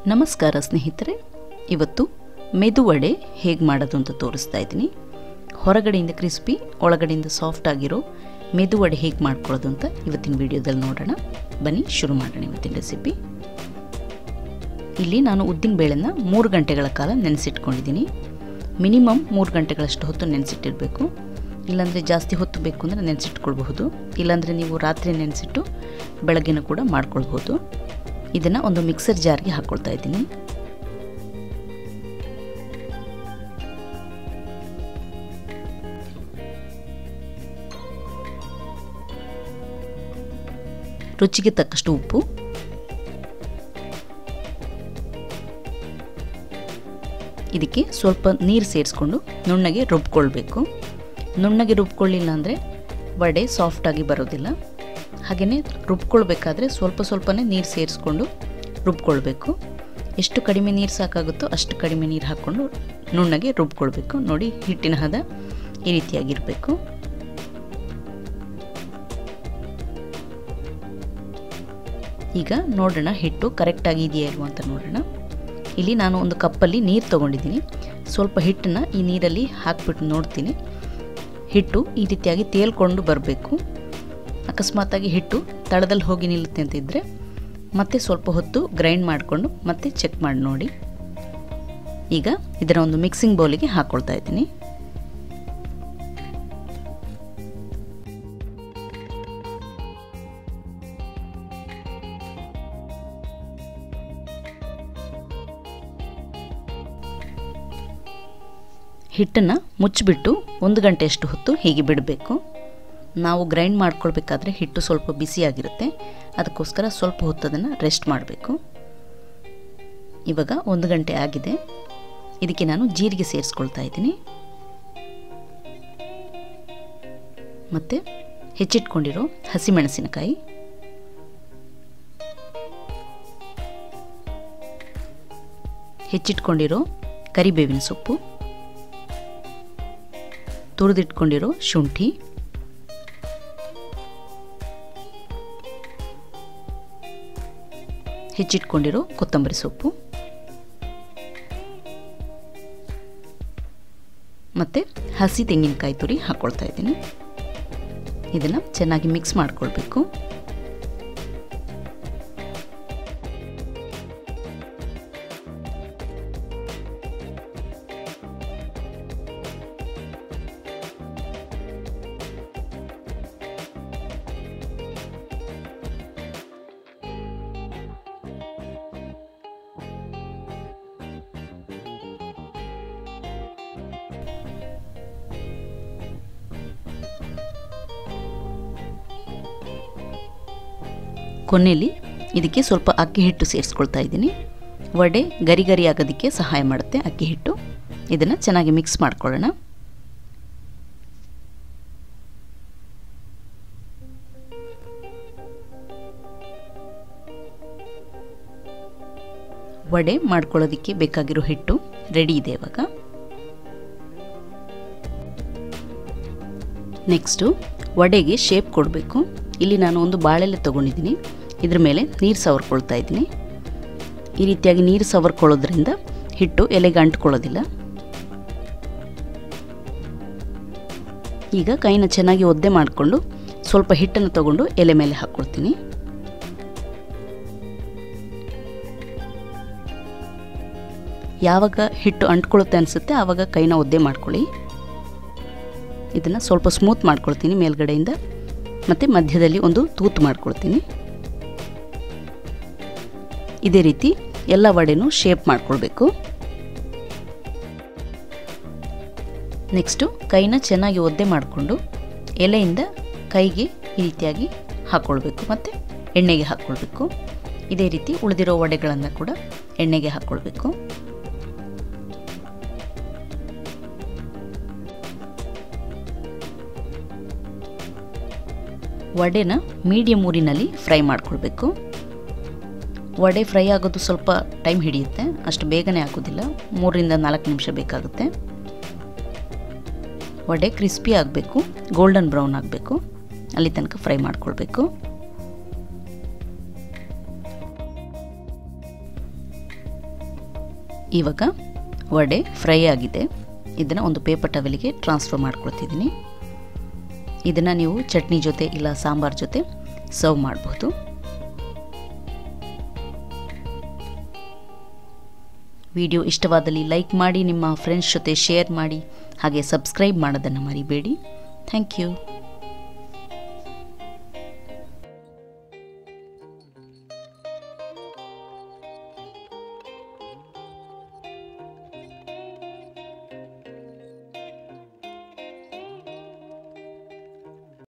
ನಮಸ್ಕಾರ ಸ್ನೇಹಿತರೆ ಇವತ್ತು ಮೆದು ವಡೆ ಹೇಗೆ ಮಾಡೋದು ಅಂತ ತೋರಿಸ್ತಾ ಇದ್ದೀನಿ ಹೊರಗಡೆಯಿಂದ ಕ್ರಿಸ್ಪಿ ಒಳಗಡೆಯಿಂದ ಸಾಫ್ಟ್ ಆಗಿರೋ ಮೆದು ವಡೆ ಹೇಗೆ ಮಾಡ್ಕೊಳ್ಳೋದು ಅಂತ ಇವತ್ತಿನ ವಿಡಿಯೋದಲ್ಲಿ ನೋಡೋಣ ಬನ್ನಿ ಶುರು ಮಾಡೋಣ ಇವತ್ತಿನ ರೆಸಿಪಿ ಇಲ್ಲಿ ನಾನು ಉದ್ದಿನ ಬೇಳೆನ ಮೂರು ಗಂಟೆಗಳ ಕಾಲ ನೆನೆಸಿಟ್ಕೊಂಡಿದ್ದೀನಿ ಮಿನಿಮಮ್ ಮೂರು ಗಂಟೆಗಳಷ್ಟು ಹೊತ್ತು ನೆನೆಸಿಟ್ಟಿರಬೇಕು ಇಲ್ಲಾಂದರೆ ಜಾಸ್ತಿ ಹೊತ್ತು ಬೇಕು ಅಂದರೆ ನೆನೆಸಿಟ್ಕೊಳ್ಬಹುದು ಇಲ್ಲಾಂದರೆ ನೀವು ರಾತ್ರಿ ನೆನೆಸಿಟ್ಟು ಬೆಳಗ್ಗೆನೂ ಕೂಡ ಮಾಡ್ಕೊಳ್ಬೋದು ಇದನ್ನು ಒಂದು ಮಿಕ್ಸರ್ ಜಾರ್ಗೆ ಹಾಕ್ಕೊಳ್ತಾ ಇದ್ದೀನಿ ರುಚಿಗೆ ತಕ್ಕಷ್ಟು ಉಪ್ಪು ಇದಕ್ಕೆ ಸ್ವಲ್ಪ ನೀರು ಸೇರಿಸ್ಕೊಂಡು ನುಣ್ಣಗೆ ರುಬ್ಕೊಳ್ಬೇಕು ನುಣ್ಣಗೆ ರುಬ್ಕೊಳ್ಳಿಲ್ಲ ಅಂದರೆ ವಡೆ ಸಾಫ್ಟಾಗಿ ಬರೋದಿಲ್ಲ ಹಾಗೆಯೇ ರುಬ್ಕೊಳ್ಬೇಕಾದ್ರೆ ಸ್ವಲ್ಪ ಸ್ವಲ್ಪನೇ ನೀರು ಸೇರಿಸ್ಕೊಂಡು ರುಬ್ಕೊಳ್ಬೇಕು ಎಷ್ಟು ಕಡಿಮೆ ನೀರು ಸಾಕಾಗುತ್ತೋ ಅಷ್ಟು ಕಡಿಮೆ ನೀರು ಹಾಕ್ಕೊಂಡು ನುಣ್ಣಗೆ ರುಬ್ಕೊಳ್ಬೇಕು ನೋಡಿ ಹಿಟ್ಟಿನ ಹದ ಈ ರೀತಿಯಾಗಿರಬೇಕು ಈಗ ನೋಡೋಣ ಹಿಟ್ಟು ಕರೆಕ್ಟಾಗಿ ಇದೆಯಾ ಇಲ್ವ ಅಂತ ನೋಡೋಣ ಇಲ್ಲಿ ನಾನು ಒಂದು ಕಪ್ಪಲ್ಲಿ ನೀರು ತೊಗೊಂಡಿದ್ದೀನಿ ಸ್ವಲ್ಪ ಹಿಟ್ಟನ್ನು ಈ ನೀರಲ್ಲಿ ಹಾಕ್ಬಿಟ್ಟು ನೋಡ್ತೀನಿ ಹಿಟ್ಟು ಈ ರೀತಿಯಾಗಿ ತೇಲ್ಕೊಂಡು ಬರಬೇಕು ಅಕಸ್ಮಾತಾಗಿ ಹಿಟ್ಟು ತಳದಲ್ಲಿ ಹೋಗಿ ನಿಲ್ಲುತ್ತೆ ಅಂತ ಇದ್ದರೆ ಮತ್ತೆ ಸ್ವಲ್ಪ ಹೊತ್ತು ಗ್ರೈಂಡ್ ಮಾಡಿಕೊಂಡು ಮತ್ತೆ ಚೆಕ್ ಮಾಡಿ ನೋಡಿ ಈಗ ಇದರ ಒಂದು ಮಿಕ್ಸಿಂಗ್ ಬೌಲಿಗೆ ಹಾಕ್ಕೊಳ್ತಾ ಇದ್ದೀನಿ ಹಿಟ್ಟನ್ನು ಮುಚ್ಚಿಬಿಟ್ಟು ಒಂದು ಗಂಟೆಯಷ್ಟು ಹೊತ್ತು ಹೀಗೆ ಬಿಡಬೇಕು ನಾವು ಗ್ರೈಂಡ್ ಮಾಡ್ಕೊಳ್ಬೇಕಾದ್ರೆ ಹಿಟ್ಟು ಸ್ವಲ್ಪ ಬಿಸಿಯಾಗಿರುತ್ತೆ ಅದಕ್ಕೋಸ್ಕರ ಸ್ವಲ್ಪ ಹೊತ್ತು ಅದನ್ನು ರೆಸ್ಟ್ ಮಾಡಬೇಕು ಇವಾಗ ಒಂದು ಗಂಟೆ ಆಗಿದೆ ಇದಕ್ಕೆ ನಾನು ಜೀರಿಗೆ ಸೇರಿಸ್ಕೊಳ್ತಾ ಇದ್ದೀನಿ ಮತ್ತು ಹೆಚ್ಚಿಟ್ಕೊಂಡಿರೋ ಹಸಿಮೆಣಸಿನಕಾಯಿ ಹೆಚ್ಚಿಟ್ಕೊಂಡಿರೋ ಕರಿಬೇವಿನ ಸೊಪ್ಪು ತುರಿದಿಟ್ಕೊಂಡಿರೋ ಶುಂಠಿ ಹೆಚ್ಚಿಟ್ಕೊಂಡಿರೋ ಕೊತ್ತಂಬರಿ ಸೊಪ್ಪು ಮತ್ತು ಹಸಿ ತೆಂಗಿನಕಾಯಿ ತುರಿ ಹಾಕ್ಕೊಳ್ತಾ ಇದ್ದೀನಿ ಇದನ್ನು ಚೆನ್ನಾಗಿ ಮಿಕ್ಸ್ ಮಾಡ್ಕೊಳ್ಬೇಕು ಕೊನೆಯಲ್ಲಿ ಇದಕ್ಕೆ ಸ್ವಲ್ಪ ಅಕ್ಕಿ ಹಿಟ್ಟು ಸೇರಿಸ್ಕೊಳ್ತಾ ಇದ್ದೀನಿ ವಡೆ ಗರಿ ಗರಿ ಆಗೋದಕ್ಕೆ ಸಹಾಯ ಮಾಡುತ್ತೆ ಅಕ್ಕಿ ಹಿಟ್ಟು ಇದನ್ನು ಚೆನ್ನಾಗಿ ಮಿಕ್ಸ್ ಮಾಡ್ಕೊಳ್ಳೋಣ ವಡೆ ಮಾಡ್ಕೊಳ್ಳೋದಕ್ಕೆ ಬೇಕಾಗಿರೋ ಹಿಟ್ಟು ರೆಡಿ ಇದೆ ಇವಾಗ ನೆಕ್ಸ್ಟು ವಡೆಗೆ ಶೇಪ್ ಕೊಡಬೇಕು ಇಲ್ಲಿ ನಾನು ಒಂದು ಬಾಳೆಲೆ ತೊಗೊಂಡಿದ್ದೀನಿ ಇದ್ರ ಮೇಲೆ ನೀರು ಸವರ್ಕೊಳ್ತಾ ಇದ್ದೀನಿ ಈ ರೀತಿಯಾಗಿ ನೀರು ಸವರ್ಕೊಳ್ಳೋದ್ರಿಂದ ಹಿಟ್ಟು ಎಲೆಗೆ ಅಂಟ್ಕೊಳ್ಳೋದಿಲ್ಲ ಈಗ ಕೈನ ಚೆನ್ನಾಗಿ ಒದ್ದೆ ಮಾಡಿಕೊಂಡು ಸ್ವಲ್ಪ ಹಿಟ್ಟನ್ನು ತಗೊಂಡು ಎಲೆ ಮೇಲೆ ಹಾಕ್ಕೊಳ್ತೀನಿ ಯಾವಾಗ ಹಿಟ್ಟು ಅಂಟ್ಕೊಳ್ಳುತ್ತೆ ಅನಿಸುತ್ತೆ ಆವಾಗ ಕೈನ ಒದ್ದೆ ಮಾಡ್ಕೊಳ್ಳಿ ಇದನ್ನು ಸ್ವಲ್ಪ ಸ್ಮೂತ್ ಮಾಡ್ಕೊಳ್ತೀನಿ ಮೇಲ್ಗಡೆಯಿಂದ ಮತ್ತು ಮಧ್ಯದಲ್ಲಿ ಒಂದು ತೂತು ಮಾಡ್ಕೊಳ್ತೀನಿ ಇದೇ ರೀತಿ ಎಲ್ಲ ವಡೆನೂ ಶೇಪ್ ಮಾಡ್ಕೊಳ್ಬೇಕು ನೆಕ್ಸ್ಟು ಕೈನ ಚೆನ್ನಾಗಿ ಒದ್ದೆ ಮಾಡಿಕೊಂಡು ಎಲೆಯಿಂದ ಕೈಗೆ ಈ ರೀತಿಯಾಗಿ ಹಾಕ್ಕೊಳ್ಬೇಕು ಮತ್ತು ಎಣ್ಣೆಗೆ ಹಾಕ್ಕೊಳ್ಬೇಕು ಇದೇ ರೀತಿ ಉಳಿದಿರೋ ವಡೆಗಳನ್ನು ಕೂಡ ಎಣ್ಣೆಗೆ ಹಾಕ್ಕೊಳ್ಬೇಕು ವಡೆನ ಮೀಡಿಯಮ್ ಊರಿನಲ್ಲಿ ಫ್ರೈ ಮಾಡ್ಕೊಳ್ಬೇಕು ವಡೆ ಫ್ರೈ ಆಗೋದು ಸ್ವಲ್ಪ ಟೈಮ್ ಹಿಡಿಯುತ್ತೆ ಅಷ್ಟು ಬೇಗನೆ ಆಗೋದಿಲ್ಲ ಮೂರರಿಂದ ನಾಲ್ಕು ನಿಮಿಷ ಬೇಕಾಗುತ್ತೆ ವಡೆ ಕ್ರಿಸ್ಪಿ ಆಗಬೇಕು ಗೋಲ್ಡನ್ ಬ್ರೌನ್ ಆಗಬೇಕು ಅಲ್ಲಿ ತನಕ ಫ್ರೈ ಮಾಡ್ಕೊಳ್ಬೇಕು ಇವಾಗ ವಡೆ ಫ್ರೈ ಆಗಿದೆ ಇದನ್ನು ಒಂದು ಪೇಪರ್ ಟವೆಲಿಗೆ ಟ್ರಾನ್ಸ್ಫರ್ ಮಾಡ್ಕೊಳ್ತಿದ್ದೀನಿ ಇದನ್ನು ನೀವು ಚಟ್ನಿ ಜೊತೆ ಇಲ್ಲ ಸಾಂಬಾರ್ ಜೊತೆ ಸರ್ವ್ ಮಾಡಬಹುದು ವಿಡಿಯೋ ಇಷ್ಟವಾದಲ್ಲಿ ಲೈಕ್ ಮಾಡಿ ನಿಮ್ಮ ಫ್ರೆಂಡ್ಸ್ ಜೊತೆ ಶೇರ್ ಮಾಡಿ ಹಾಗೆ ಸಬ್ಸ್ಕ್ರೈಬ್ ಮಾಡೋದನ್ನು ಮರಿಬೇಡಿ ಥ್ಯಾಂಕ್ ಯು